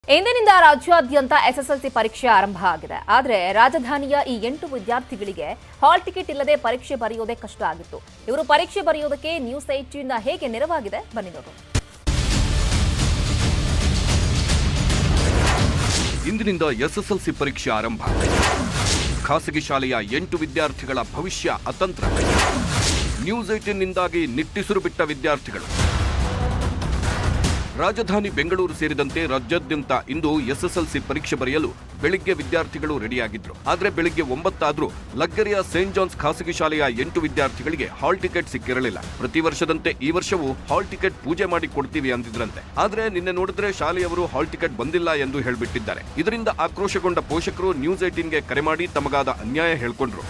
ಇಂದಿನಿಂದ ರಾಜ್ಯಾದ್ಯಂತ ಎಸ್ಎಸ್ಎಲ್ಸಿ ಪರೀಕ್ಷೆ ಆರಂಭ ಆಗಿದೆ ಆದರೆ ರಾಜಧಾನಿಯ ಈ ಎಂಟು ವಿದ್ಯಾರ್ಥಿಗಳಿಗೆ ಹಾಲ್ ಟಿಕೆಟ್ ಇಲ್ಲದೆ ಪರೀಕ್ಷೆ ಬರೆಯೋದೇ ಕಷ್ಟ ಆಗಿತ್ತು ಇವರು ಪರೀಕ್ಷೆ ಬರೆಯೋದಕ್ಕೆ ನ್ಯೂಸ್ ಏಟೀನ್ ಹೇಗೆ ನೆರವಾಗಿದೆ ಬನ್ನಿ ನೋಡೋಣ ಇಂದಿನಿಂದ ಎಸ್ಎಸ್ಎಲ್ಸಿ ಪರೀಕ್ಷೆ ಆರಂಭ ಖಾಸಗಿ ಶಾಲೆಯ ಎಂಟು ವಿದ್ಯಾರ್ಥಿಗಳ ಭವಿಷ್ಯ ಅತಂತ್ರ ನ್ಯೂಸ್ ಏಟಿನ್ನಿಂದಾಗಿ ನಿಟ್ಟಿಸುರು ಬಿಟ್ಟ ವಿದ್ಯಾರ್ಥಿಗಳು ರಾಜಧಾನಿ ಬೆಂಗಳೂರು ಸೇರಿದಂತೆ ರಾಜ್ಯಾದ್ಯಂತ ಇಂದು ಎಸ್ಎಸ್ಎಲ್ಸಿ ಪರೀಕ್ಷೆ ಬರೆಯಲು ಬೆಳಿಗ್ಗೆ ವಿದ್ಯಾರ್ಥಿಗಳು ರೆಡಿಯಾಗಿದ್ರು ಆದ್ರೆ ಬೆಳಿಗ್ಗೆ ಒಂಬತ್ತಾದ್ರೂ ಲಗ್ಗೆರೆಯ ಸೇಂಟ್ ಜಾನ್ಸ್ ಖಾಸಗಿ ಶಾಲೆಯ ಎಂಟು ವಿದ್ಯಾರ್ಥಿಗಳಿಗೆ ಹಾಲ್ ಟಿಕೆಟ್ ಸಿಕ್ಕಿರಲಿಲ್ಲ ಪ್ರತಿ ವರ್ಷದಂತೆ ಈ ವರ್ಷವೂ ಹಾಲ್ ಟಿಕೆಟ್ ಪೂಜೆ ಮಾಡಿ ಕೊಡ್ತೀವಿ ಅಂದಿದ್ರಂತೆ ಆದ್ರೆ ನಿನ್ನೆ ನೋಡಿದ್ರೆ ಶಾಲೆಯವರು ಹಾಲ್ ಟಿಕೆಟ್ ಬಂದಿಲ್ಲ ಎಂದು ಹೇಳ್ಬಿಟ್ಟಿದ್ದಾರೆ ಇದರಿಂದ ಆಕ್ರೋಶಗೊಂಡ ಪೋಷಕರು ನ್ಯೂಸ್ ಏಟೀನ್ಗೆ ಕರೆ ಮಾಡಿ ತಮಗಾದ ಅನ್ಯಾಯ ಹೇಳ್ಕೊಂಡ್ರು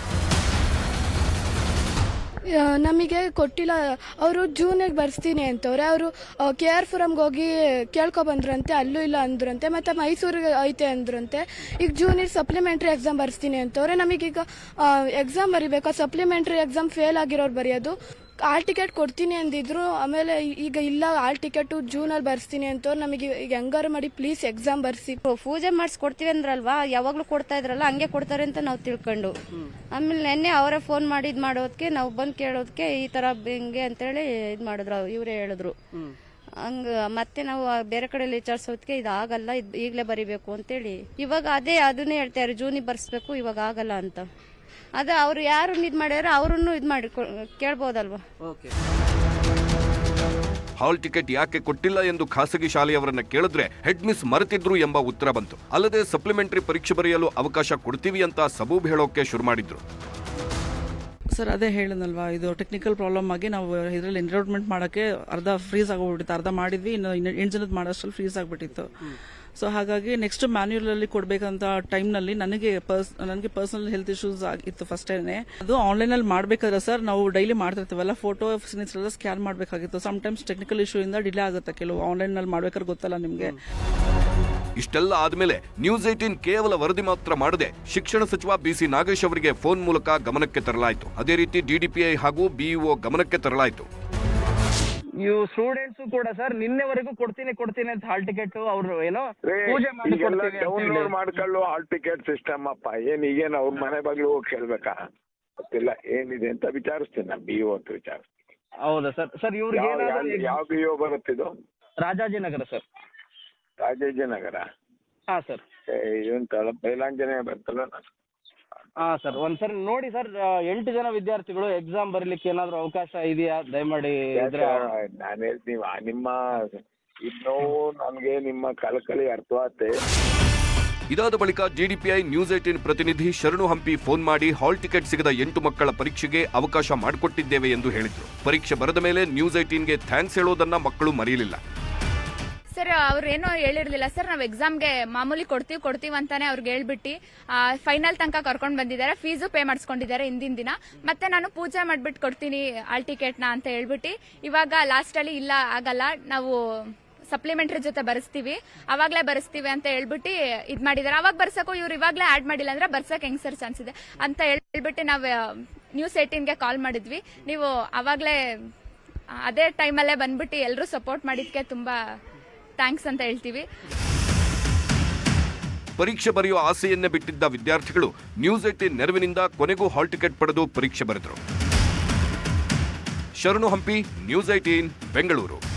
ಆ, ನಮಗೆ ಕೊಟ್ಟಿಲ್ಲ ಅವರು ಜೂನಿಗೆ ಬರ್ಸ್ತೀನಿ ಅಂತವ್ರೆ ಅವರು ಕೆ ಆರ್ ಪುರಮ್ಗೆ ಹೋಗಿ ಕೇಳ್ಕೊಬಂದ್ರಂತೆ ಅಲ್ಲೂ ಇಲ್ಲ ಅಂದ್ರಂತೆ ಮತ್ತು ಮೈಸೂರಿಗೆ ಐತೆ ಅಂದ್ರಂತೆ ಈಗ ಜೂನಿಯರ್ ಸಪ್ಲಿಮೆಂಟ್ರಿ ಎಕ್ಸಾಮ್ ಬರ್ಸ್ತೀನಿ ಅಂತವ್ರೆ ನಮಗೀಗ ಎಕ್ಸಾಮ್ ಬರಿಬೇಕಾ ಸಪ್ಲಿಮೆಂಟ್ರಿ ಎಕ್ಸಾಮ್ ಫೇಲ್ ಆಗಿರೋರು ಬರೆಯೋದು ಆಲ್ ಟಿಕೆಟ್ ಕೊಡ್ತೀನಿ ಅಂದಿದ್ರು ಆಮೇಲೆ ಈಗ ಇಲ್ಲ ಆಲ್ ಟಿಕೆಟು ಜೂನಲ್ಲಿ ಬರ್ಸ್ತೀನಿ ಅಂತವ್ರು ನಮಗೆ ಈಗ ಹೆಂಗಾರು ಮಾಡಿ ಪ್ಲೀಸ್ ಎಕ್ಸಾಮ್ ಬರ್ಸಿ ಪೂಜೆ ಮಾಡಿಸ್ಕೊಡ್ತೀವಿ ಅಂದ್ರಲ್ವಾ ಯಾವಾಗ್ಲೂ ಕೊಡ್ತಾ ಇದ್ರಲ್ಲ ಹಂಗೆ ಕೊಡ್ತಾರೆ ಅಂತ ನಾವು ತಿಳ್ಕೊಂಡು ಆಮೇಲೆ ನೆನ್ನೆ ಅವರೇ ಫೋನ್ ಮಾಡಿ ಇದು ಮಾಡೋದಕ್ಕೆ ನಾವು ಬಂದು ಕೇಳೋದಕ್ಕೆ ಈ ತರ ಹಿಂಗೆ ಅಂತೇಳಿ ಇದು ಮಾಡಿದ್ರು ಇವರೇ ಹೇಳಿದ್ರು ಹಂಗ ಮತ್ತೆ ನಾವು ಬೇರೆ ಕಡೆ ವಿಚಾರಿಸೋದಕ್ಕೆ ಇದು ಆಗಲ್ಲ ಇದು ಈಗಲೇ ಬರಿಬೇಕು ಅಂತೇಳಿ ಇವಾಗ ಅದೇ ಅದನ್ನೇ ಹೇಳ್ತಾರೆ ಜೂನಿಗೆ ಬರ್ಸ್ಬೇಕು ಇವಾಗ ಆಗಲ್ಲ ಅಂತ ಅದೇ ಅವ್ರು ಯಾರು ಇದು ಮಾಡ್ಯಾರ ಅವ್ರನ್ನು ಇದು ಮಾಡಿ ಕೇಳ್ಬೋದಲ್ವಾ ಹಾಲ್ ಟಿಕೆಟ್ ಯಾಕೆ ಕೊಟ್ಟಿಲ್ಲ ಎಂದು ಖಾಸಗಿ ಶಾಲೆಯವರನ್ನ ಕೇಳಿದ್ರೆ ಹೆಡ್ ಮಿಸ್ ಮರೆತಿದ್ರು ಎಂಬ ಉತ್ತರ ಬಂತು ಅಲ್ಲದೆ ಸಪ್ಲಿಮೆಂಟರಿ ಪರೀಕ್ಷೆ ಬರೆಯಲು ಅವಕಾಶ ಕೊಡ್ತೀವಿ ಅಂತ ಸಬೂಬ್ ಹೇಳೋಕೆ ಶುರು ಮಾಡಿದ್ರು ಸರ್ ಅದೇ ಹೇಳಿದ್ನಲ್ವಾ ಇದು ಟೆಕ್ನಿಕಲ್ ಪ್ರಾಬ್ಲಮ್ ಆಗಿ ನಾವು ಇದರಲ್ಲಿ ಎನ್ರೋಲ್ಮೆಂಟ್ ಮಾಡೋಕ್ಕೆ ಅರ್ಧ ಫ್ರೀಸ್ ಆಗೋಗ್ಬಿಟ್ಟಿತ್ತು ಅರ್ಧ ಮಾಡಿದ್ವಿ ಇನ್ನು ಇನ್ನು ಎಂಟು ಜನದ ಮಾಡೋಷ್ಟರಲ್ಲಿ ಫ್ರೀಸ್ ಆಗಿಬಿಟ್ಟಿತ್ತು ಸೊ ಹಾಗಾಗಿ ನೆಕ್ಸ್ಟ್ ಮ್ಯಾನ್ಯುಯಲ್ ಅಲ್ಲಿ ಕೊಡಬೇಕಂತ ಟೈಮ್ನಲ್ಲಿ ನನಗೆ ಪರ್ಸ್ ನನಗೆ ಪರ್ಸನಲ್ ಹೆಲ್ತ್ ಇಶ್ಯೂಸ್ ಆಗಿತ್ತು ಫಸ್ಟ್ ಟೈಮ್ನೇ ಅದು ಆನ್ಲೈನಲ್ಲಿ ಮಾಡಬೇಕಾದ್ರೆ ಸರ್ ನಾವು ಡೈಲಿ ಮಾಡ್ತಿರ್ತೀವಲ್ಲ ಫೋಟೋ ಸಿಗ್ನೇಚರ್ ಎಲ್ಲ ಸ್ಕ್ಯಾನ್ ಮಾಡಬೇಕಾಗಿತ್ತು ಸಮ್ ಟೈಮ್ಸ್ ಟೆಕ್ನಿಕಲ್ ಇಶ್ಯೂ ಇಂದ ಡಿಲೇ ಆಗುತ್ತೆ ಕೆಲವು ಆನ್ಲೈನಲ್ಲಿ ಮಾಡ್ಬೇಕಾದ್ರೆ ಗೊತ್ತಲ್ಲ ನಿಮಗೆ ಇಷ್ಟೆಲ್ಲ ಆದ್ಮೇಲೆ ನ್ಯೂಸ್ ಏಟೀನ್ ಕೇವಲ ವರದಿ ಮಾತ್ರ ಮಾಡದೆ ಶಿಕ್ಷಣ ಸಚಿವ ಬಿಸಿ ನಾಗೇಶ್ ಅವರಿಗೆ ಫೋನ್ ಮೂಲಕ ಗಮನಕ್ಕೆ ತರಲಾಯಿತು ಅದೇ ರೀತಿ ಡಿಡಿಪಿಐ ಹಾಗೂ ಬಿಇಒ ಗಮನಕ್ಕೆ ತರಲಾಯಿತು ಇವು ಸ್ಟೂಡೆಂಟ್ಸ್ ಕೂಡ ಸರ್ ನಿನ್ನೆವರೆಗೂ ಕೊಡ್ತೀನಿ ಕೊಡ್ತೀನಿ ಅಂತ ಹಾಲ್ ಟಿಕೆಟ್ ಅವರು ಏನೋ ಪೂಜೆ ಮಾಡಿ ಈಗೆಲ್ಲ ಕೊಡ್ತೀವಿ ಅಂತ ಡೌನ್ಲೋಡ್ ಹೇಳಿ. ಮಾಡ್ಕೊಳ್ಳು ಹಾಲ್ ಟಿಕೆಟ್ ಸಿಸ್ಟಮ್ ಅಪ್ಪ ಏನ್ ಈಗೇನು ಅವ್ರ ಮನೆ ಬಾಗ್ಲು ಹೋಗಿ ಕೇಳ್ಬೇಕಾ ಗೊತ್ತಿಲ್ಲ ಏನಿದೆ ಅಂತ ವಿಚಾರಿಸ್ತೀನಿ ನಾನು ಬಿ ಅಂತ ವಿಚಾರಿಸ್ತೀನಿ ಹೌದಾ ಸರ್ ಸರ್ ಇವ್ರಿಗೆ ಯಾವ ಏನಾದ್ರು ಯಾವ- ಯಾವ ಬಿ ಒ ಬರುತ್ತಿದ್ದು ರಾಜಾಜಿನಗರ ಸರ್ ರಾಜಾಜಿನಗರ ಹಾ ಸರ್ ಏ, ಇವನ್ ತಳ ಬೈಲಾಂಜನೇಯ ಬರ್ತಲ್ಲ ಹಾ ಸರ್ ಒಂದ್ಸರಿ ನೋಡಿ ಸರ್ ಎಂಟು ಜನ ವಿದ್ಯಾರ್ಥಿಗಳು ಎಕ್ಸಾಮ್ ಬರೀಲಿಕ್ಕೆ ಏನಾದ್ರು ಅವಕಾಶ ಇದೆಯಾ ದಯಮಾಡಿ ಇದ್ರೆ ನಾನು ಹೇಳ್ತೀನಿ ಆ ನಿಮ್ಮ ಇನ್ನೂ ನನ್ಗೆ ನಿಮ್ಮ ಕಳಕಳಿ ಅರ್ಥವಾತೆ ಇದಾದ ಬಳಿಕ ಡಿಡಿಪಿಐ ನ್ಯೂಸ್ ಏಟೀನ್ ಪ್ರತಿನಿಧಿ ಶರಣು ಹಂಪಿ ಫೋನ್ ಮಾಡಿ ಹಾಲ್ ಟಿಕೆಟ್ ಸಿಗದ ಎಂಟು ಮಕ್ಕಳ ಪರೀಕ್ಷೆಗೆ ಅವಕಾಶ ಮಾಡಿಕೊಟ್ಟಿದ್ದೇವೆ ಎಂದು ಹೇಳಿದ್ರು ಪರೀಕ್ಷೆ ಬರೆದ ಮೇಲೆ ನ್ಯೂಸ್ ಏಟೀನ್ಗೆ ಥ್ಯಾಂಕ್ಸ್ ಹೇಳೋದನ್ನ ಮಕ್ಕಳು ಮರೆಯಲಿಲ್ಲ ಸರ್ ಅವ್ರು ಏನೋ ಹೇಳಿರ್ಲಿಲ್ಲ ಸರ್ ನಾವು ಎಕ್ಸಾಮ್ಗೆ ಮಾಮೂಲಿ ಕೊಡ್ತೀವಿ ಕೊಡ್ತೀವಿ ಅಂತಾನೆ ಅವ್ರಿಗೆ ಹೇಳ್ಬಿಟ್ಟು ಫೈನಲ್ ತನಕ ಕರ್ಕೊಂಡು ಬಂದಿದ್ದಾರೆ ಫೀಸು ಪೇ ಮಾಡಿಸ್ಕೊಂಡಿದ್ದಾರೆ ಹಿಂದಿನ ದಿನ ಮತ್ತೆ ನಾನು ಪೂಜೆ ಮಾಡ್ಬಿಟ್ಟು ಕೊಡ್ತೀನಿ ಆಲ್ ಟಿಕೆಟ್ನ ಅಂತ ಹೇಳ್ಬಿಟ್ಟು ಇವಾಗ ಲಾಸ್ಟಲ್ಲಿ ಇಲ್ಲ ಆಗಲ್ಲ ನಾವು ಸಪ್ಲಿಮೆಂಟ್ರಿ ಜೊತೆ ಬರೆಸ್ತೀವಿ ಅವಾಗಲೇ ಬರೆಸ್ತೀವಿ ಅಂತ ಹೇಳ್ಬಿಟ್ಟು ಇದು ಮಾಡಿದ್ದಾರೆ ಅವಾಗ ಬರ್ಸಕ್ಕೂ ಇವ್ರು ಇವಾಗಲೇ ಆ್ಯಡ್ ಮಾಡಿಲ್ಲ ಅಂದ್ರೆ ಬರ್ಸಕ್ಕೆ ಹೆಂಗ್ ಸರ್ ಚಾನ್ಸ್ ಇದೆ ಅಂತ ಹೇಳ್ಬಿಟ್ಟು ನಾವು ನ್ಯೂಸ್ ಏಟೀನ್ಗೆ ಕಾಲ್ ಮಾಡಿದ್ವಿ ನೀವು ಅವಾಗಲೇ ಅದೇ ಟೈಮಲ್ಲೇ ಬಂದ್ಬಿಟ್ಟು ಎಲ್ಲರೂ ಸಪೋರ್ಟ್ ಮಾಡಿದ್ಕೆ ತುಂಬಾ ಥ್ಯಾಂಕ್ಸ್ ಅಂತ ಹೇಳ್ತೀವಿ ಪರೀಕ್ಷೆ ಬರೆಯುವ ಆಸೆಯನ್ನೇ ಬಿಟ್ಟಿದ್ದ ವಿದ್ಯಾರ್ಥಿಗಳು ನ್ಯೂಸ್ ಏಟೀನ್ ನೆರವಿನಿಂದ ಕೊನೆಗೂ ಹಾಲ್ ಟಿಕೆಟ್ ಪಡೆದು ಪರೀಕ್ಷೆ ಬರೆದರು ಶರಣು ಹಂಪಿ ನ್ಯೂಸ್ ಏಟೀನ್ ಬೆಂಗಳೂರು